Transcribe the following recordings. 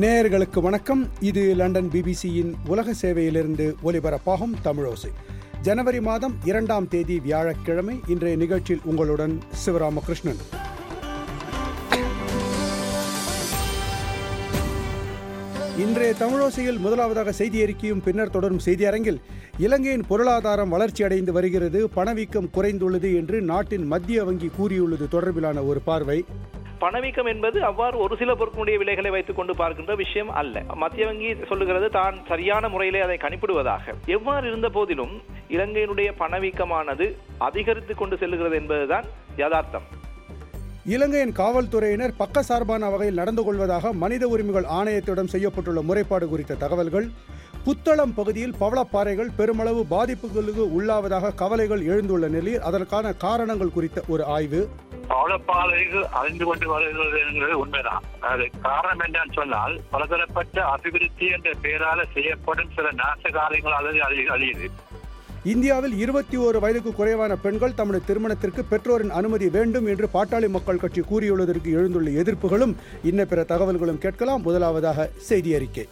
நேயர்களுக்கு வணக்கம் இது லண்டன் பிபிசியின் உலக சேவையிலிருந்து ஒலிபரப்பாகும் தமிழோசை ஜனவரி மாதம் இரண்டாம் தேதி வியாழக்கிழமை இன்றைய நிகழ்ச்சியில் உங்களுடன் சிவராமகிருஷ்ணன் இன்றைய தமிழோசையில் முதலாவதாக செய்தி அறிக்கையும் பின்னர் தொடரும் செய்தி அரங்கில் இலங்கையின் பொருளாதாரம் வளர்ச்சியடைந்து வருகிறது பணவீக்கம் குறைந்துள்ளது என்று நாட்டின் மத்திய வங்கி கூறியுள்ளது தொடர்பிலான ஒரு பார்வை பணவீக்கம் என்பது அவ்வாறு ஒரு சில பொருட்களுடைய விலைகளை வைத்துக் கொண்டு பார்க்கின்ற விஷயம் அல்ல மத்திய வங்கி சொல்லுகிறது தான் சரியான முறையிலே அதை கணிப்பிடுவதாக எவ்வாறு இருந்த போதிலும் இலங்கையினுடைய பணவீக்கமானது அதிகரித்துக் கொண்டு செல்லுகிறது என்பதுதான் யதார்த்தம் இலங்கையின் காவல்துறையினர் பக்கசார்பான வகையில் நடந்து கொள்வதாக மனித உரிமைகள் ஆணையத்திடம் செய்யப்பட்டுள்ள முறைப்பாடு குறித்த தகவல்கள் புத்தளம் பகுதியில் பவளப்பாறைகள் பெருமளவு பாதிப்புகளுக்கு உள்ளாவதாக கவலைகள் எழுந்துள்ள நிலையில் அதற்கான காரணங்கள் குறித்த ஒரு ஆய்வு பவளப்பாறைகள் அழிந்து கொண்டு வருகிறது என்பது உண்மைதான் அது காரணம் என்னன்னு சொன்னால் பலதரப்பட்ட அபிவிருத்தி என்ற பெயரால செய்யப்படும் சில நாச காரியங்கள் அழி அழியுது இந்தியாவில் இருபத்தி ஓரு வயதுக்கு குறைவான பெண்கள் தமது திருமணத்திற்கு பெற்றோரின் அனுமதி வேண்டும் என்று பாட்டாளி மக்கள் கட்சி கூறியுள்ளதற்கு எழுந்துள்ள எதிர்ப்புகளும் இன்ன பிற தகவல்களும் கேட்கலாம் முதலாவதாக செய்தி அறிக்கை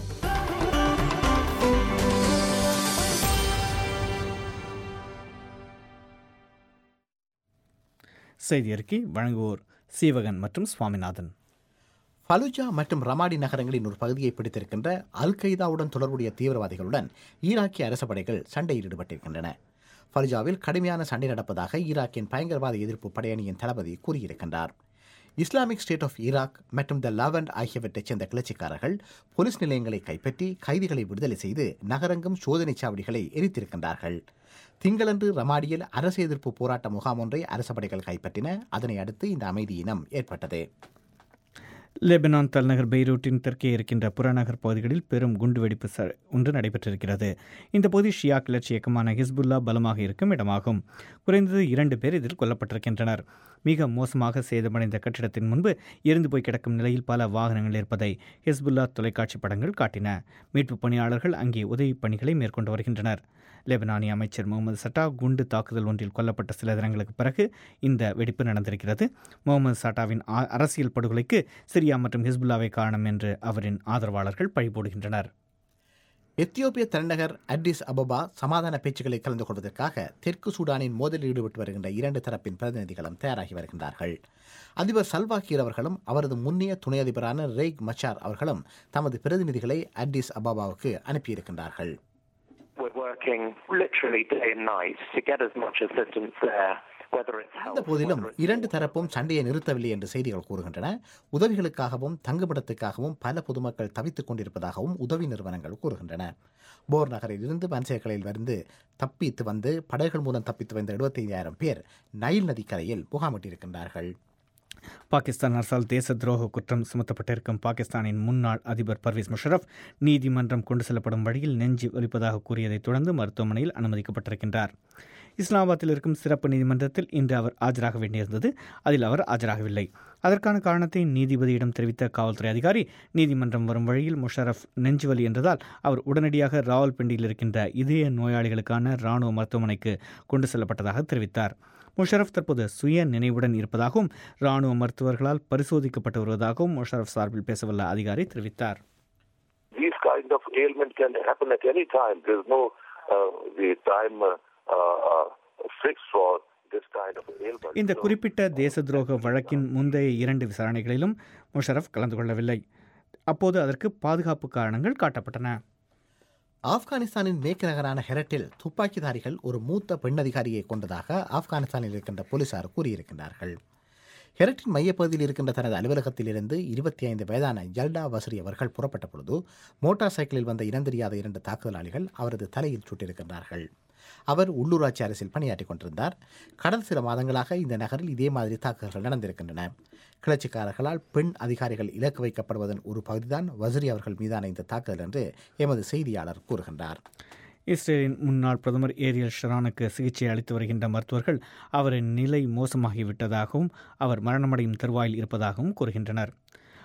செய்தி அறிக்கை வழங்குவோர் சீவகன் மற்றும் சுவாமிநாதன் ஃபலுஜா மற்றும் ரமாடி நகரங்களின் ஒரு பகுதியை பிடித்திருக்கின்ற அல் கைதாவுடன் தொடர்புடைய தீவிரவாதிகளுடன் ஈராக்கிய அரச படைகள் சண்டையில் ஈடுபட்டிருக்கின்றன ஃபலுஜாவில் கடுமையான சண்டை நடப்பதாக ஈராக்கின் பயங்கரவாத எதிர்ப்பு படையணியின் தளபதி கூறியிருக்கின்றார் இஸ்லாமிக் ஸ்டேட் ஆஃப் ஈராக் மற்றும் த லவண்ட் ஆகியவற்றைச் சேர்ந்த கிளர்ச்சிக்காரர்கள் போலீஸ் நிலையங்களை கைப்பற்றி கைதிகளை விடுதலை செய்து நகரங்கும் சோதனை சாவடிகளை எரித்திருக்கின்றார்கள் திங்களன்று ரமாடியில் அரசு எதிர்ப்பு போராட்ட முகாம் ஒன்றை அரச படைகள் கைப்பற்றின அதனை அடுத்து இந்த அமைதியினம் ஏற்பட்டது லெபனான் தலைநகர் பெய்ரூட்டின் தெற்கே இருக்கின்ற புறநகர் பகுதிகளில் பெரும் குண்டுவெடிப்பு ச ஒன்று நடைபெற்றிருக்கிறது இந்த பகுதி ஷியா கிளர்ச்சி இயக்கமான ஹிஸ்புல்லா பலமாக இருக்கும் இடமாகும் குறைந்தது இரண்டு பேர் இதில் கொல்லப்பட்டிருக்கின்றனர் மிக மோசமாக சேதமடைந்த கட்டிடத்தின் முன்பு எரிந்து போய் கிடக்கும் நிலையில் பல வாகனங்கள் இருப்பதை ஹிஸ்புல்லா தொலைக்காட்சி படங்கள் காட்டின மீட்புப் பணியாளர்கள் அங்கே உதவிப் பணிகளை மேற்கொண்டு வருகின்றனர் லெபனானிய அமைச்சர் முகமது சட்டா குண்டு தாக்குதல் ஒன்றில் கொல்லப்பட்ட சில தினங்களுக்கு பிறகு இந்த வெடிப்பு நடந்திருக்கிறது முகமது சட்டாவின் அரசியல் படுகொலைக்கு சிரியா மற்றும் ஹிஸ்புல்லாவை காரணம் என்று அவரின் ஆதரவாளர்கள் பழிபோடுகின்றனர் எத்தியோப்பிய தலைநகர் அட்டிஸ் அபபா சமாதான பேச்சுக்களை கலந்து கொள்வதற்காக தெற்கு சூடானின் மோதலில் ஈடுபட்டு வருகின்ற இரண்டு தரப்பின் பிரதிநிதிகளும் தயாராகி வருகின்றார்கள் அதிபர் சல்வா கீர் அவர்களும் அவரது முன்னைய துணை அதிபரான ரெய்க் மச்சார் அவர்களும் தமது பிரதிநிதிகளை அட்டிஸ் அபாபாவுக்கு அனுப்பியிருக்கின்றார்கள் We're working literally day and night to get as much assistance there. இந்த போதிலும் இரண்டு தரப்பும் சண்டையை நிறுத்தவில்லை என்று செய்திகள் கூறுகின்றன உதவிகளுக்காகவும் தங்குமிடத்துக்காகவும் பல பொதுமக்கள் தவித்துக் கொண்டிருப்பதாகவும் உதவி நிறுவனங்கள் கூறுகின்றன போர் நகரில் இருந்து வன்சேக்கலில் வந்து தப்பித்து வந்து படகுகள் மூலம் தப்பித்து வந்த எழுபத்தைந்தாயிரம் பேர் நைல் நதிக்கரையில் முகாமிட்டிருக்கின்றார்கள் பாகிஸ்தான் அரசால் தேச துரோக குற்றம் சுமத்தப்பட்டிருக்கும் பாகிஸ்தானின் முன்னாள் அதிபர் பர்வேஸ் முஷரப் நீதிமன்றம் கொண்டு செல்லப்படும் வழியில் நெஞ்சு ஒலிப்பதாக கூறியதைத் தொடர்ந்து மருத்துவமனையில் அனுமதிக்கப்பட்டிருக்கின்றார் இஸ்லாமாபாத்தில் இருக்கும் சிறப்பு நீதிமன்றத்தில் இன்று அவர் ஆஜராக வேண்டியிருந்தது அதில் அவர் ஆஜராகவில்லை அதற்கான காரணத்தை நீதிபதியிடம் தெரிவித்த காவல்துறை அதிகாரி நீதிமன்றம் வரும் வழியில் முஷரப் நெஞ்சுவலி என்றதால் அவர் உடனடியாக ராவல்பிண்டியில் இருக்கின்ற இதய நோயாளிகளுக்கான இராணுவ மருத்துவமனைக்கு கொண்டு செல்லப்பட்டதாக தெரிவித்தார் முஷரப் தற்போது சுய நினைவுடன் இருப்பதாகவும் இராணுவ மருத்துவர்களால் பரிசோதிக்கப்பட்டு வருவதாகவும் முஷரப் சார்பில் பேசவல்ல அதிகாரி தெரிவித்தார் These kind of ailment can happen at any time. There's no uh, the time uh, uh, fixed for this kind of ailment. இந்த குறிப்பிட்ட தேச துரோக வழக்கின் முந்தைய இரண்டு விசாரணைகளிலும் முஷரப் கலந்து கொள்ளவில்லை அப்போது அதற்கு பாதுகாப்பு காரணங்கள் காட்டப்பட்டன ஆப்கானிஸ்தானின் மேற்கு நகரான ஹெரட்டில் துப்பாக்கிதாரிகள் ஒரு மூத்த பெண் அதிகாரியை கொண்டதாக ஆப்கானிஸ்தானில் இருக்கின்ற போலீசார் கூறியிருக்கின்றார்கள் ஹெரட்டின் மையப்பகுதியில் இருக்கின்ற தனது அலுவலகத்திலிருந்து இருபத்தி ஐந்து வயதான ஜல்டா வசரி அவர்கள் புறப்பட்ட பொழுது மோட்டார் சைக்கிளில் வந்த இனந்தெரியாத இரண்டு தாக்குதலாளிகள் அவரது தலையில் சுட்டிருக்கின்றார்கள் அவர் உள்ளூராட்சி அரசில் பணியாற்றிக் கொண்டிருந்தார் கடந்த சில மாதங்களாக இந்த நகரில் இதே மாதிரி தாக்குதல்கள் நடந்திருக்கின்றன கிளர்ச்சிக்காரர்களால் பெண் அதிகாரிகள் இலக்கு வைக்கப்படுவதன் ஒரு பகுதிதான் வசரி அவர்கள் மீதான இந்த தாக்குதல் என்று எமது செய்தியாளர் கூறுகின்றார் இஸ்ரேலின் முன்னாள் பிரதமர் ஏரியல் ஷரானுக்கு சிகிச்சை அளித்து வருகின்ற மருத்துவர்கள் அவரின் நிலை மோசமாகிவிட்டதாகவும் அவர் மரணமடையும் தருவாயில் இருப்பதாகவும் கூறுகின்றனர்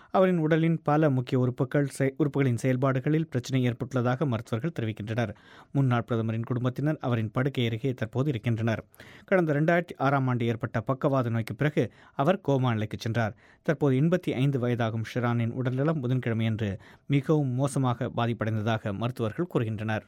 அவரின் உடலின் பல முக்கிய உறுப்புகள் செ- உறுப்புகளின் செயல்பாடுகளில் பிரச்சனை ஏற்பட்டுள்ளதாக மருத்துவர்கள் தெரிவிக்கின்றனர் முன்னாள் பிரதமரின் குடும்பத்தினர் அவரின் படுக்கை அருகே தற்போது இருக்கின்றனர் கடந்த இரண்டாயிரத்தி ஆறாம் ஆண்டு ஏற்பட்ட பக்கவாத நோய்க்கு பிறகு அவர் கோமா நிலைக்கு சென்றார் தற்போது எண்பத்தி ஐந்து வயதாகும் ஷிரானின் உடல்நலம் புதன்கிழமையன்று மிகவும் மோசமாக பாதிப்படைந்ததாக மருத்துவர்கள் கூறுகின்றனர்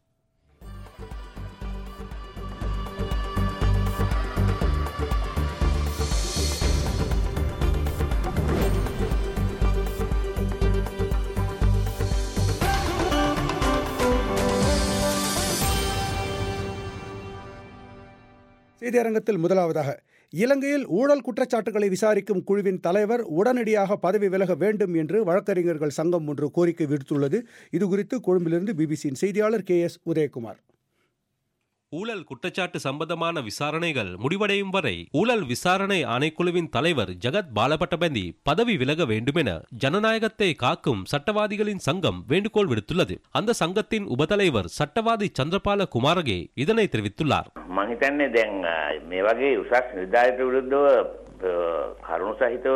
செய்தியரங்கத்தில் முதலாவதாக இலங்கையில் ஊழல் குற்றச்சாட்டுகளை விசாரிக்கும் குழுவின் தலைவர் உடனடியாக பதவி விலக வேண்டும் என்று வழக்கறிஞர்கள் சங்கம் ஒன்று கோரிக்கை விடுத்துள்ளது இதுகுறித்து கொழும்பிலிருந்து பிபிசியின் செய்தியாளர் கே எஸ் உதயகுமார் ஊழல் குற்றச்சாட்டு சம்பந்தமான விசாரணைகள் முடிவடையும் வரை ஊழல் விசாரணை ஆணைக்குழுவின் தலைவர் ஜகத் பாலபட்டபந்தி பதவி விலக வேண்டுமென ஜனநாயகத்தை காக்கும் சட்டவாதிகளின் சங்கம் வேண்டுகோள் விடுத்துள்ளது அந்த சங்கத்தின் உபதலைவர் சட்டவாதி சந்திரபால குமாரகே இதனை தெரிவித்துள்ளார் මං හිතන්නේ දැන් අ, මේ වගේ උසස් නිර්ධාරිත විරුද්ධව අ, කරුණු සහිතව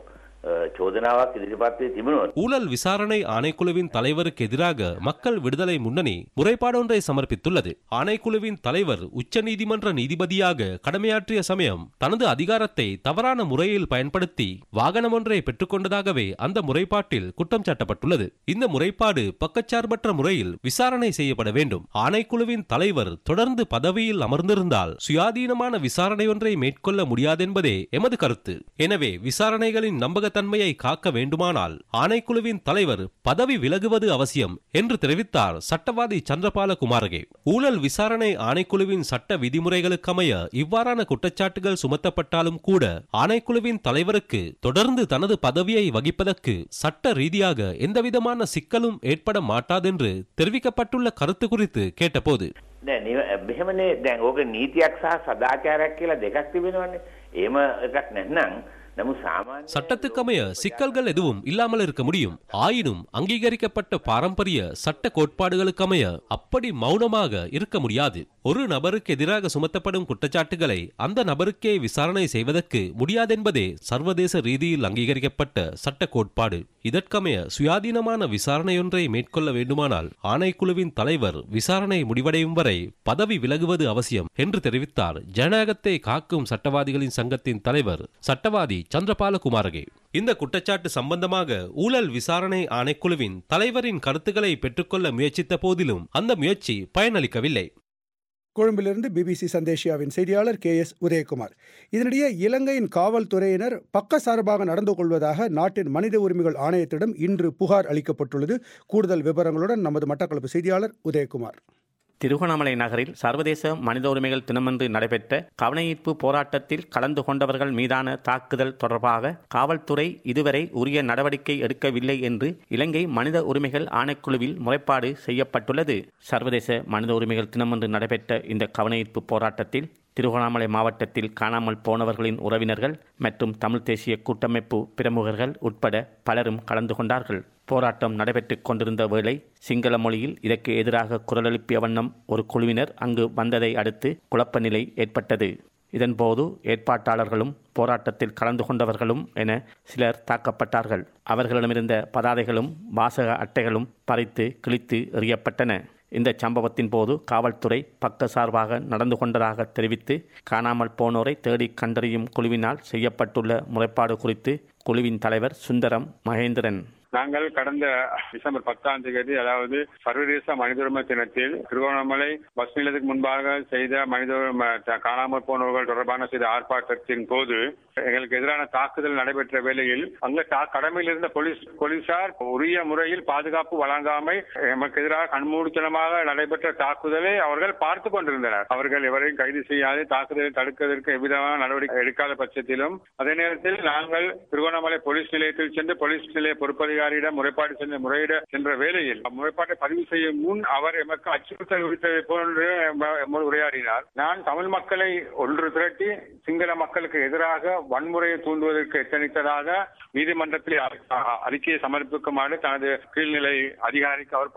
අ, චෝදනාවක් ඉදිරිපත් වී තිබුණොත් ஊழல் விசாரணை ஆணைக்குழுவின் தலைவருக்கு எதிராக மக்கள் விடுதலை முன்னணி முறைப்பாடொன்றை சமர்ப்பித்துள்ளது ஆணைக்குழுவின் தலைவர் உச்சநீதிமன்ற நீதிபதியாக கடமையாற்றிய சமயம் தனது அதிகாரத்தை தவறான முறையில் பயன்படுத்தி வாகனம் ஒன்றை பெற்றுக்கொண்டதாகவே அந்த முறைப்பாட்டில் குற்றம் சாட்டப்பட்டுள்ளது இந்த முறைப்பாடு பக்கச்சார்பற்ற முறையில் விசாரணை செய்யப்பட வேண்டும் ஆணைக்குழுவின் தலைவர் தொடர்ந்து பதவியில் அமர்ந்திருந்தால் சுயாதீனமான விசாரணை ஒன்றை மேற்கொள்ள முடியாதென்பதே எமது கருத்து எனவே விசாரணைகளின் நம்பகத்தன்மையை காக்க வேண்டுமானால் ஆணைக்குழுவின் தலைவர் பதவி விலகுவது அவசியம் என்று தெரிவித்தார் சட்டவாதி சந்திரபால குமாரகே ஊழல் விசாரணை ஆணைக்குழுவின் சட்ட விதிமுறைகளுக்கமைய இவ்வாறான குற்றச்சாட்டுகள் சுமத்தப்பட்டாலும் கூட ஆணைக்குழுவின் தலைவருக்கு தொடர்ந்து தனது பதவியை வகிப்பதற்கு சட்ட ரீதியாக எந்தவிதமான சிக்கலும் ஏற்பட மாட்டாதென்று தெரிவிக்கப்பட்டுள்ள கருத்து குறித்து கேட்டபோது දැන් නිව- මෙහෙමනේ දැන් ඕක නීතියක් සහ සදාචාරයක් කියලා දෙකක් තිබෙනවනේ. එහෙම එකක් නැත්නම් නමුත් සාමාන්‍ය சட்டத்துக்கமைய சிக்கல்கள் எதுவும் இல்லாமல் இருக்க முடியும் ஆயினும் அங்கீகரிக்கப்பட்ட பாரம்பரிய சட்ட கோட்பாடுகளுக்கமைய அப்படி மௌனமாக இருக்க முடியாது ஒரு நபருக்கு எதிராக சுமத்தப்படும் குற்றச்சாட்டுகளை அந்த நபருக்கே விசாரணை செய்வதற்கு முடியாதென்பதே சர்வதேச ரீதியில் அங்கீகரிக்கப்பட்ட சட்ட கோட்பாடு இதற்கமைய சுயாதீனமான விசாரணையொன்றை மேற்கொள்ள வேண்டுமானால் ஆணைக்குழுவின் தலைவர் விசாரணை முடிவடையும் வரை பதவி விலகுவது அவசியம் என்று தெரிவித்தார் ஜனநாயகத்தை காக்கும் சட்டவாதிகளின் சங்கத்தின் தலைவர் சட்டவாதி சந்திரபால குமாரகே இந்த குற்றச்சாட்டு சம்பந்தமாக ஊழல் விசாரணை ஆணைக்குழுவின் தலைவரின் கருத்துக்களை பெற்றுக்கொள்ள முயற்சித்த போதிலும் அந்த முயற்சி பயனளிக்கவில்லை கொழும்பிலிருந்து பிபிசி சந்தேஷியாவின் செய்தியாளர் கே எஸ் உதயகுமார் இதனிடையே இலங்கையின் காவல்துறையினர் பக்கசார்பாக நடந்து கொள்வதாக நாட்டின் மனித உரிமைகள் ஆணையத்திடம் இன்று புகார் அளிக்கப்பட்டுள்ளது கூடுதல் விவரங்களுடன் நமது மட்டக்களப்பு செய்தியாளர் உதயகுமார் திருகோணமலை நகரில் சர்வதேச மனித உரிமைகள் தினமன்று நடைபெற்ற கவனஈர்ப்பு போராட்டத்தில் கலந்து கொண்டவர்கள் மீதான தாக்குதல் தொடர்பாக காவல்துறை இதுவரை உரிய நடவடிக்கை எடுக்கவில்லை என்று இலங்கை மனித உரிமைகள் ஆணைக்குழுவில் முறைப்பாடு செய்யப்பட்டுள்ளது சர்வதேச மனித உரிமைகள் தினமன்று நடைபெற்ற இந்த கவனஈர்ப்பு போராட்டத்தில் திருவண்ணாமலை மாவட்டத்தில் காணாமல் போனவர்களின் உறவினர்கள் மற்றும் தமிழ் தேசிய கூட்டமைப்பு பிரமுகர்கள் உட்பட பலரும் கலந்து கொண்டார்கள் போராட்டம் நடைபெற்றுக் கொண்டிருந்த வேளை சிங்கள மொழியில் இதற்கு எதிராக குரலெழுப்பிய வண்ணம் ஒரு குழுவினர் அங்கு வந்ததை அடுத்து குழப்ப நிலை ஏற்பட்டது இதன்போது ஏற்பாட்டாளர்களும் போராட்டத்தில் கலந்து கொண்டவர்களும் என சிலர் தாக்கப்பட்டார்கள் அவர்களிடமிருந்த பதாதைகளும் வாசக அட்டைகளும் பறித்து கிழித்து எறியப்பட்டன இந்த சம்பவத்தின் போது காவல்துறை பக்கசார்பாக நடந்து கொண்டதாக தெரிவித்து காணாமல் போனோரை தேடி கண்டறியும் குழுவினால் செய்யப்பட்டுள்ள முறைப்பாடு குறித்து குழுவின் தலைவர் சுந்தரம் மகேந்திரன் நாங்கள் கடந்த டிசம்பர் பத்தாம் தேதி அதாவது சர்வதேச மனித உரிமை தினத்தில் திருவண்ணாமலை பஸ் நிலையத்துக்கு முன்பாக செய்த மனித உரிமை த- காணாமல் போனவர்கள் தொடர்பான செய்த ஆர்ப்பாட்டத்தின் போது எங்களுக்கு எதிரான தாக்குதல் நடைபெற்ற வேளையில் அங்க தா- கடமையில் இருந்த போலீஸ் போலீசார் உரிய முறையில் பாதுகாப்பு வழங்காமை எமக்கு எதிராக கண்மூடித்தனமாக நடைபெற்ற தாக்குதலை அவர்கள் பார்த்து கொண்டிருந்தனர் அவர்கள் எவரையும் கைது செய்யாது தாக்குதலை தடுப்பதற்கு எவ்விதமான நடவடிக்கை எடுக்காத பட்சத்திலும் அதே நேரத்தில் நாங்கள் திருவண்ணாமலை போலீஸ் நிலையத்தில் சென்று போலீஸ் நிலைய பொறுப்பதிகாரியிடம் முறைப்பாடு சென்ற முறையிட சென்ற வேளையில் அம்முறைப்பாட்டை பதிவு செய்யும் முன் அவர் எமக்கு அச்சுறுத்தல் விடுத்ததை போன்று எம்ம- எம்மோடு உரையாடினார் நான் தமிழ் மக்களை ஒன்று திரட்டி சிங்கள மக்களுக்கு எதிராக வன்முறையை தூண்டுவதற்கு எத்தனித்ததாக நீதிமன்றத்தில் அ- அ- அறிக்கையை சமர்ப்பிக்குமாறு தனது கீழ்நிலை அதிகாரிக்கு அவர் பணி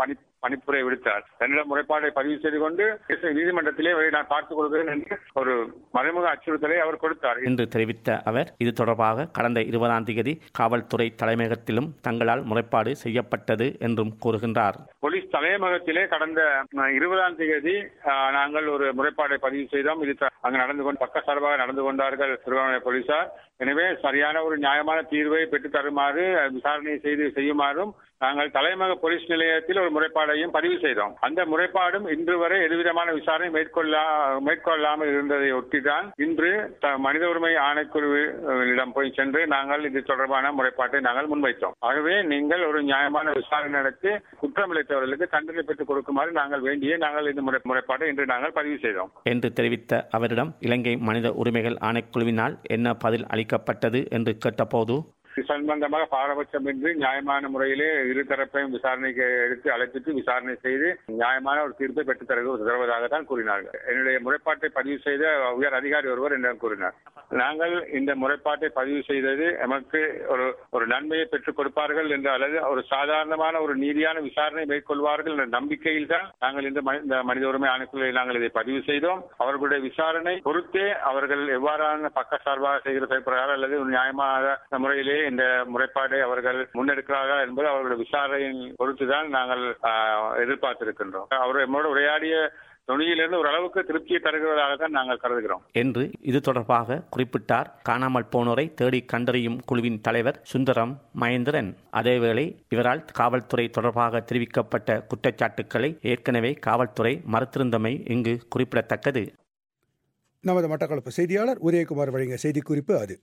பணிப்புரை விடுத்தார் என்னிடம் முறைப்பாட்டை பதிவு செய்து கொண்டு நீதிமன்றத்திலே இதை நான் பார்த்துக் கொள்கிறேன் என்று ஒரு மறைமுக அச்சுறுத்தலை அவர் கொடுத்தார் என்று தெரிவித்த அவர் இது தொடர்பாக கடந்த இருபதாம் தேதி காவல்துறை தலைமையகத்திலும் தங்களால் முறைப்பாடு செய்யப்பட்டது என்றும் கூறுகின்றார் போலீஸ் தலைமையகத்திலே கடந்த அஹ், இருபதாம் தேதி அஹ், நாங்கள் ஒரு முறைப்பாடை பதிவு செய்தோம் இது த- அங்கு நடந்து கொண்டு பக்க சார்பாக நடந்து கொண்டார்கள் திருவண்ணாமலை போலீசார் எனவே சரியான ஒரு நியாயமான தீர்வை பெற்றுத் தருமாறு அஹ், விசாரணை செய்து செய்யுமாறும் நாங்கள் தலைமையக போலீஸ் நிலையத்தில் ஒரு முறைப்பாடையும் பதிவு செய்தோம் அந்த முறைப்பாடும் இன்று வரை எதுவிதமான விசாரணை மேற்கொள்ள மேற்கொள்ளாமல் இருந்ததை ஒட்டிதான் இன்று த- மனித உரிமை ஆணைக்குழுவிடம் போய் சென்று நாங்கள் இது தொடர்பான முறைப்பாட்டை நாங்கள் முன்வைத்தோம் ஆகவே நீங்கள் ஒரு நியாயமான விசாரணை நடத்தி குற்றமிழைத்தவர்களுக்கு தண்டனை பெற்றுக் கொடுக்குமாறு நாங்கள் வேண்டிய நாங்கள் இந்த முறை முறைப்பாட்டை இன்று நாங்கள் பதிவு செய்தோம் என்று தெரிவித்த அவரிடம் இலங்கை மனித உரிமைகள் ஆணைக்குழுவினால் என்ன பதில் அளிக்கப்பட்டது என்று கேட்டபோது இது சம்பந்தமாக பாரபட்சமின்றி நியாயமான முறையிலே இரு தரப்பையும் விசாரணைக்கு எடுத்து அழைப்பித்து விசாரணை செய்து நியாயமான ஒரு தீர்ப்பை பெற்றுத் தரு தருவதாக தான் கூறினார்கள் என்னுடைய முறைப்பாட்டை பதிவு செய்த உயர் அதிகாரி ஒருவர் என்னிடம் கூறினார் நாங்கள் இந்த முறைப்பாட்டை பதிவு செய்தது எமக்கு ஒரு ஒரு நன்மையை பெற்றுக் கொடுப்பார்கள் என்ற அல்லது ஒரு சாதாரணமான ஒரு நீதியான விசாரணை மேற்கொள்வார்கள் என்ற நம்பிக்கையில் தான் நாங்கள் இந்த மனி- இந்த மனித உரிமை ஆணைக்குழுவில் நாங்கள் இதை பதிவு செய்தோம் அவர்களுடைய விசாரணை பொறுத்தே அவர்கள் எவ்வாறான பக்க சார்பாக செய்கிற செயல்படுகிறார்கள் அல்லது ஒரு நியாயமான முறையிலே இந்த முறைப்பாடை அவர்கள் முன்னெடுக்கிறார்கள் என்பது அவர்களுடைய விசாரணையின் பொறுத்துதான் நாங்கள் ஆஹ், எதிர்பார்த்திருக்கின்றோம் அவர் நம்மோடு உரையாடிய துணியிலிருந்து ஓரளவுக்கு திருப்தியை தருகிறதாக தான் நாங்கள் கருதுகிறோம் என்று இது தொடர்பாக குறிப்பிட்டார் காணாமல் போனோரை தேடி கண்டறியும் குழுவின் தலைவர் சுந்தரம் மகேந்திரன் அதேவேளை இவரால் காவல்துறை தொடர்பாக தெரிவிக்கப்பட்ட குற்றச்சாட்டுக்களை ஏற்கனவே காவல்துறை மறுத்திருந்தமை இங்கு குறிப்பிடத்தக்கது நமது மட்டக்களப்பு செய்தியாளர் உதயகுமார் வழங்கிய செய்திக்குறிப்பு அது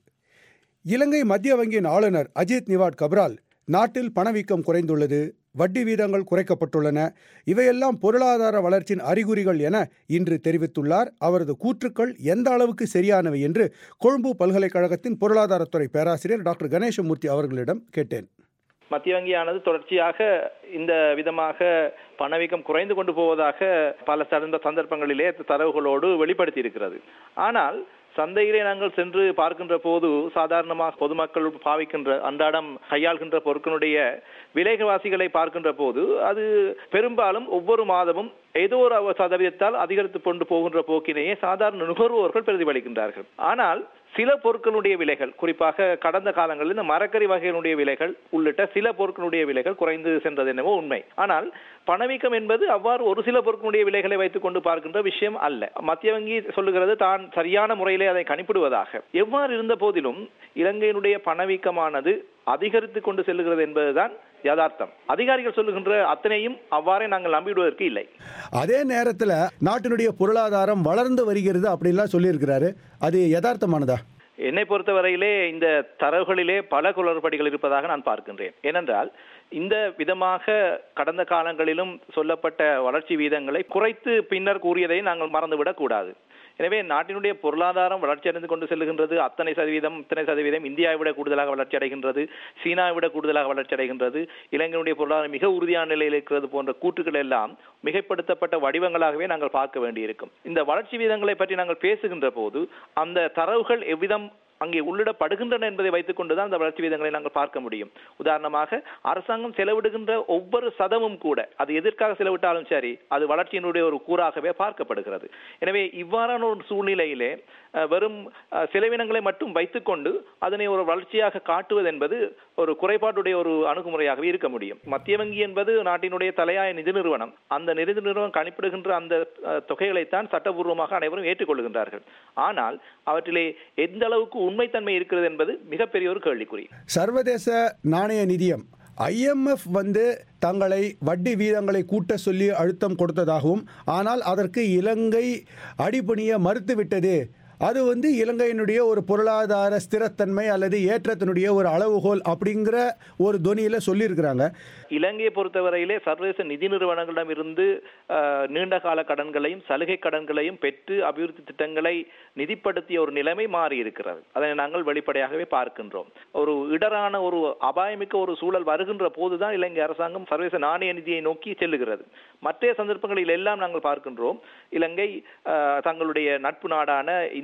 இலங்கை மத்திய வங்கியின் ஆளுநர் அஜித் நிவாட் கப்ரால் நாட்டில் பணவீக்கம் குறைந்துள்ளது வட்டி வீதங்கள் குறைக்கப்பட்டுள்ளன இவையெல்லாம் பொருளாதார வளர்ச்சியின் அறிகுறிகள் என இன்று தெரிவித்துள்ளார் அவரது கூற்றுக்கள் எந்த அளவுக்கு சரியானவை என்று கொழும்பு பல்கலைக்கழகத்தின் பொருளாதாரத்துறை பேராசிரியர் டாக்டர் கணேசமூர்த்தி அவர்களிடம் கேட்டேன் மத்திய வங்கியானது தொடர்ச்சியாக இந்த விதமாக பணவீக்கம் குறைந்து கொண்டு போவதாக பல சந்த சந்தர்ப்பங்களிலே தரவுகளோடு வெளிப்படுத்தி இருக்கிறது ஆனால் சந்தையிலே நாங்கள் சென்று பார்க்கின்ற போது சாதாரணமாக பொதுமக்கள் பாவிக்கின்ற அன்றாடம் கையாள்கின்ற பொருட்களுடைய விலைவாசிகளை பார்க்கின்ற போது அது பெரும்பாலும் ஒவ்வொரு மாதமும் ஏதோ ஒரு அவ- சதவீதத்தால் அதிகரித்து கொண்டு போகின்ற போக்கினையே சாதாரண நுகர்வோர்கள் பிரதிபலிக்கின்றார்கள் ஆனால் சில பொருட்களுடைய விலைகள் குறிப்பாக கடந்த காலங்களில் இந்த மரக்கறி வகைகளுடைய விலைகள் உள்ளிட்ட சில பொருட்களுடைய விலைகள் குறைந்து சென்றது என்னவோ உண்மை ஆனால் பணவீக்கம் என்பது அவ்வாறு ஒரு சில பொருட்களுடைய விலைகளை வைத்துக் கொண்டு பார்க்கின்ற விஷயம் அல்ல மத்திய வங்கி சொல்லுகிறது தான் சரியான முறையிலே அதை கணிப்பிடுவதாக எவ்வாறு இருந்த போதிலும் இலங்கையினுடைய பணவீக்கமானது அதிகரித்து கொண்டு செல்லுகிறது என்பதுதான் யதார்த்தம் அதிகாரிகள் சொல்லுகின்ற அத்தனையும் அவ்வாறே நாங்கள் நம்பிவிடுவதற்கு இல்லை அதே நேரத்தில் நாட்டினுடைய பொருளாதாரம் வளர்ந்து வருகிறது அப்படின்லாம் சொல்லியிருக்கிறாரு அது யதார்த்தமானதா என்னை பொறுத்தவரையிலே இந்த தரவுகளிலே பல குளறுபடிகள் இருப்பதாக நான் பார்க்கின்றேன் ஏனென்றால் இந்த விதமாக கடந்த காலங்களிலும் சொல்லப்பட்ட வளர்ச்சி வீதங்களை குறைத்து பின்னர் கூறியதை நாங்கள் மறந்துவிடக் கூடாது எனவே நாட்டினுடைய பொருளாதாரம் வளர்ச்சி அடைந்து கொண்டு செல்கின்றது அத்தனை சதவீதம் இத்தனை சதவீதம் இந்தியாவை விட கூடுதலாக வளர்ச்சி அடைகின்றது சீனாவை விட கூடுதலாக வளர்ச்சி அடைகின்றது இலங்கையினுடைய பொருளாதாரம் மிக உறுதியான நிலையில் இருக்கிறது போன்ற கூற்றுக்கள் எல்லாம் மிகைப்படுத்தப்பட்ட வடிவங்களாகவே நாங்கள் பார்க்க வேண்டியிருக்கும் இந்த வளர்ச்சி வீதங்களை பற்றி நாங்கள் பேசுகின்ற போது அந்த தரவுகள் எவ்விதம் அங்கே உள்ளிடப்படுகின்றன என்பதை வைத்துக் கொண்டுதான் அந்த வளர்ச்சி வீதங்களை நாங்கள் பார்க்க முடியும் உதாரணமாக அரசாங்கம் செலவிடுகின்ற ஒவ்வொரு சதமும் கூட அது எதற்காக செலவிட்டாலும் சரி அது வளர்ச்சியினுடைய ஒரு கூறாகவே பார்க்கப்படுகிறது எனவே இவ்வாறான ஒரு சூழ்நிலையிலே அஹ், வெறும் அஹ், செலவினங்களை மட்டும் வைத்துக்கொண்டு அதனை ஒரு வளர்ச்சியாக காட்டுவது என்பது ஒரு குறைபாட்டுடைய ஒரு அணுகுமுறையாகவே இருக்க முடியும் மத்திய வங்கி என்பது நாட்டினுடைய தலையாய நிதி நிறுவனம் அந்த நிதி நிறுவனம் கணிப்பிடுகின்ற அந்த அஹ், தொகைகளைத்தான் சட்டபூர்வமாக அனைவரும் ஏற்றுக்கொள்கின்றார்கள் ஆனால் அவற்றிலே எந்த அளவுக்கு உண்மைத்தன்மை இருக்கிறது என்பது மிகப்பெரிய ஒரு கேள்விக்குறி சர்வதேச நாணய நிதியம் ஐஎம்எஃப் வந்து தங்களை வட்டி வீதங்களை கூட்ட சொல்லி அழுத்தம் கொடுத்ததாகவும் ஆனால் அதற்கு இலங்கை அடிபணிய மறுத்துவிட்டது அது வந்து இலங்கையினுடைய ஒரு பொருளாதார ஸ்திரத்தன்மை அல்லது ஏற்றத்தினுடைய ஒரு அளவுகோல் அப்படிங்கிற ஒரு தொனியில் சொல்லியிருக்கிறாங்க இலங்கையை பொறுத்தவரையிலே சர்வதேச நிதி நிறுவனங்களிடம் இருந்து அஹ், நீண்ட கால கடன்களையும் சலுகை கடன்களையும் பெற்று அபிவிருத்தி திட்டங்களை நிதிப்படுத்திய ஒரு நிலைமை மாறி இருக்கிறது அதை நாங்கள் வெளிப்படையாகவே பார்க்கின்றோம் ஒரு இடரான ஒரு அபாயமிக்க ஒரு சூழல் வருகின்ற போதுதான் இலங்கை அரசாங்கம் சர்வதேச நாணய நிதியை நோக்கி செல்லுகிறது மற்ற சந்தர்ப்பங்களில் எல்லாம் நாங்கள் பார்க்கின்றோம் இலங்கை அஹ், தங்களுடைய நட்பு நாடான இந்திய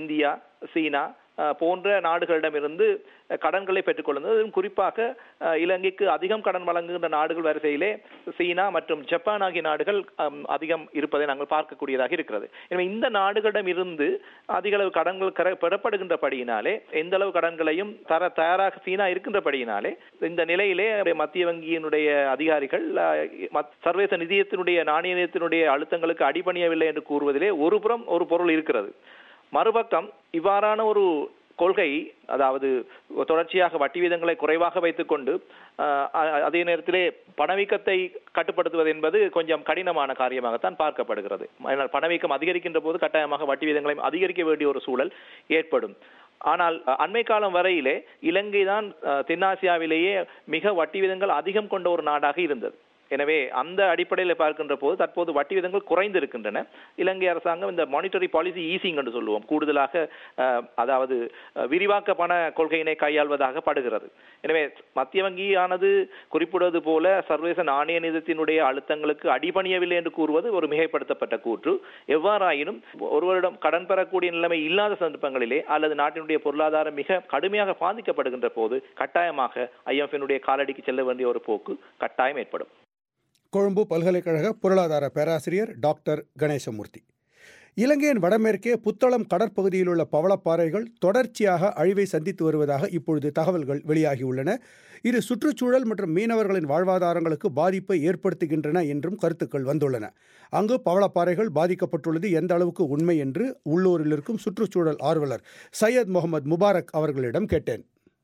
இந்தியா சீனா அஹ், போன்ற நாடுகளிடமிருந்து கடன்களை பெற்றுக்கொள்ளுന്നത് அதுவும் குறிப்பாக அஹ், இலங்கைக்கு அதிகம் கடன் வழங்குகின்ற நாடுகள் வரிசையிலே சீனா மற்றும் ஜப்பான் ஆகிய நாடுகள் அம், அதிகம் இருப்பதை நாங்கள் பார்க்கக்கூடியதாக இருக்கிறது எனவே இந்த நாடுகளிடம் இருந்து அதிக அளவு கடன்கள் கர- பெறப்படுகின்றபடியினாலே எந்த அளவு கடன்களையும் தர தயாராக சீனா இருக்கின்றபடியினாலே இந்த நிலையிலே மத்திய வங்கியினுடைய அதிகாரிகள் அஹ், மத்- சர்வதேச நிதியத்தினுடைய நாணய நிதியத்தினுடைய அழுத்தங்களுக்கு அடிபணியவில்லை என்று கூறுவதிலே ஒரு புறம் ஒரு பொருள் இருக்கிறது மறுபக்கம் இவ்வாறான ஒரு கொள்கை அதாவது தொடர்ச்சியாக வட்டி வீதங்களை குறைவாக வைத்துக்கொண்டு அஹ், அ- அதே நேரத்திலே பணவீக்கத்தை கட்டுப்படுத்துவது என்பது கொஞ்சம் கடினமான காரியமாகத்தான் பார்க்கப்படுகிறது அதனால் பணவீக்கம் அதிகரிக்கின்ற போது கட்டாயமாக வட்டி வீதங்களையும் அதிகரிக்க வேண்டிய ஒரு சூழல் ஏற்படும் ஆனால் அஹ், அண்மை காலம் வரையிலே இலங்கை தான் அஹ், தென்னாசியாவிலேயே மிக வட்டி விதங்கள் அதிகம் கொண்ட ஒரு நாடாக இருந்தது எனவே அந்த அடிப்படையில் பார்க்கின்ற போது தற்போது வட்டி விதங்கள் குறைந்து இருக்கின்றன இலங்கை அரசாங்கம் இந்த மானிட்டரி பாலிசி ஈசிங் என்று சொல்லுவோம் கூடுதலாக அஹ், அதாவது அஹ், விரிவாக்க பண கொள்கையினை கையாள்வதாக படுகிறது எனவே மத்திய வங்கியானது குறிப்பிடுவது போல சர்வதேச நாணய நிதியத்தினுடைய அழுத்தங்களுக்கு அடிபணியவில்லை என்று கூறுவது ஒரு மிகைப்படுத்தப்பட்ட கூற்று எவ்வாறாயினும் ஒருவரிடம் கடன் பெறக்கூடிய நிலைமை இல்லாத சந்தர்ப்பங்களிலே அல்லது நாட்டினுடைய பொருளாதாரம் மிக கடுமையாக பாதிக்கப்படுகின்ற போது கட்டாயமாக ஐஎம்எஃபினுடைய காலடிக்கு செல்ல வேண்டிய ஒரு போக்கு கட்டாயம் ஏற்படும் கொழும்பு பல்கலைக்கழக பொருளாதார பேராசிரியர் டாக்டர் கணேசமூர்த்தி இலங்கையின் வடமேற்கே புத்தளம் கடற்பகுதியில் உள்ள பவளப்பாறைகள் தொடர்ச்சியாக அழிவை சந்தித்து வருவதாக இப்பொழுது தகவல்கள் வெளியாகியுள்ளன இது சுற்றுச்சூழல் மற்றும் மீனவர்களின் வாழ்வாதாரங்களுக்கு பாதிப்பை ஏற்படுத்துகின்றன என்றும் கருத்துக்கள் வந்துள்ளன அங்கு பவளப்பாறைகள் பாதிக்கப்பட்டுள்ளது எந்த அளவுக்கு உண்மை என்று உள்ளூரில் இருக்கும் சுற்றுச்சூழல் ஆர்வலர் சையத் முகமது முபாரக் அவர்களிடம் கேட்டேன்